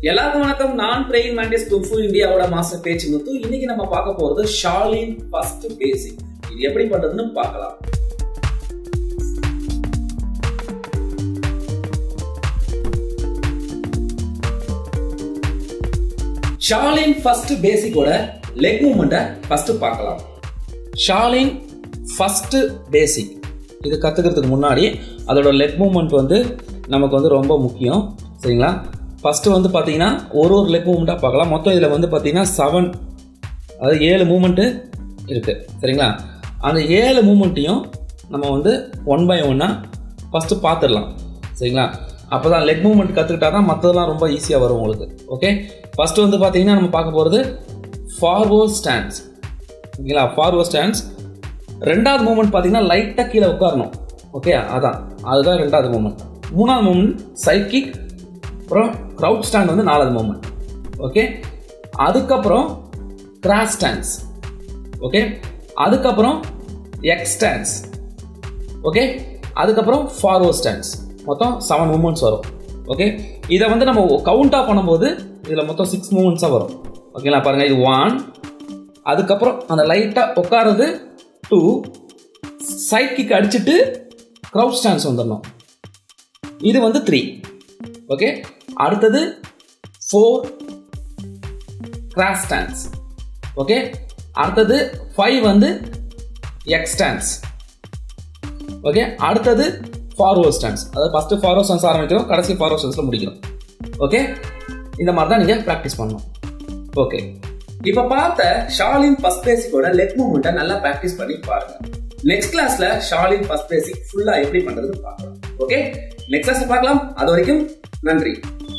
எல்லாருக்கும் வணக்கம் நான் பிரெயின் மேண்டிஸ் குங்ஃபு இந்தியாவோட மாஸ்டர் பேச்சு முத்து இன்னைக்கு நம்ம பார்க்க போறது ஷாலின் ஃபர்ஸ்ட் பேசிக் இது எப்படி பண்றதுன்னு பார்க்கலாம் ஷாலின் ஃபர்ஸ்ட் பேசிக்கோட லெக் மூமெண்ட்டை ஃபர்ஸ்ட் பார்க்கலாம் ஷாலின் ஃபர்ஸ்ட் பேசிக் இது கற்றுக்கிறதுக்கு முன்னாடி அதோட லெக் மூமெண்ட் வந்து நமக்கு வந்து ரொம்ப முக்கியம் சரிங்களா ஃபஸ்ட்டு வந்து பார்த்தீங்கன்னா ஒரு ஒரு லெக் மூமெண்ட்டாக பார்க்கலாம் மொத்தம் இதில் வந்து பார்த்தீங்கன்னா செவன் அதாவது ஏழு மூமெண்ட்டு இருக்குது சரிங்களா அந்த ஏழு மூமெண்ட்டையும் நம்ம வந்து ஒன் பை ஒன்னாக ஃபஸ்ட்டு பார்த்துடலாம் சரிங்களா அப்போ தான் லெக் மூமெண்ட் கற்றுக்கிட்டா தான் மற்றதெல்லாம் ரொம்ப ஈஸியாக வரும் உங்களுக்கு ஓகே ஃபஸ்ட்டு வந்து பார்த்தீங்கன்னா நம்ம பார்க்க போகிறது ஃபார்வர்ட் ஸ்டாண்ட்ஸ் ஓகேங்களா ஃபார்வர்ட் ஸ்டாண்ட்ஸ் ரெண்டாவது மூமெண்ட் பார்த்தீங்கன்னா லைட்டாக கீழே உட்காரணும் ஓகே அதான் அதுதான் ரெண்டாவது மூமெண்ட் மூணாவது மூமெண்ட் சைட் கிக் அப்புறம் க்ரௌட் ஸ்டாண்ட் வந்து நாலாவது மூமெண்ட் ஓகே அதுக்கப்புறம் கிராஸ் ஸ்டாண்ட்ஸ் ஓகே அதுக்கப்புறம் எக்ஸ் ஸ்டாண்ட்ஸ் ஓகே அதுக்கப்புறம் ஃபார்வர்ட் ஸ்டாண்ட்ஸ் மொத்தம் செவன் மூமெண்ட்ஸ் வரும் ஓகே இதை வந்து நம்ம கவுண்டாக பண்ணும்போது இதில் மொத்தம் சிக்ஸ் மூமெண்ட்ஸாக வரும் ஓகேங்களா பாருங்கள் இது ஒன் அதுக்கப்புறம் அந்த லைட்டாக உட்காருது டூ சைட் கிக் அடிச்சுட்டு க்ரௌட் ஸ்டாண்ட்ஸ் வந்துடணும் இது வந்து த்ரீ ஓகே அடுத்தது ஃபோர் கிராஸ் ஸ்டாண்ட்ஸ் ஓகே அடுத்தது ஃபைவ் வந்து எக்ஸ் ஸ்டாண்ட்ஸ் ஓகே அடுத்தது ஃபார்வர்ட் ஸ்டாண்ட்ஸ் அதாவது ஃபஸ்ட்டு ஃபார்வர்ட் ஸ்டாண்ட்ஸ் ஆரம்பிக்கிறோம் கடைசி ஃபார்வர்ட் ஸ்டாண்ட்ஸில் முடிக்கிறோம் ஓகே இந்த மாதிரி தான் நீங்கள் ப்ராக்டிஸ் பண்ணணும் ஓகே இப்போ பார்த்த ஷாலின் ஃபர்ஸ்ட் பேசிக்கோட லெக் மூவ்மெண்ட்டை நல்லா ப்ராக்டிஸ் பண்ணி பாருங்க நெக்ஸ்ட் கிளாஸ்ல ஷாலின் ஃபர்ஸ்ட் பேசிக் ஃபுல்லா எப்படி பண்றதுன்னு பார்க்கலாம் ஓகே நெக்ஸ்ட் கிளாஸ் பார்க்கலாம் அது வரைக்கும் நன்றி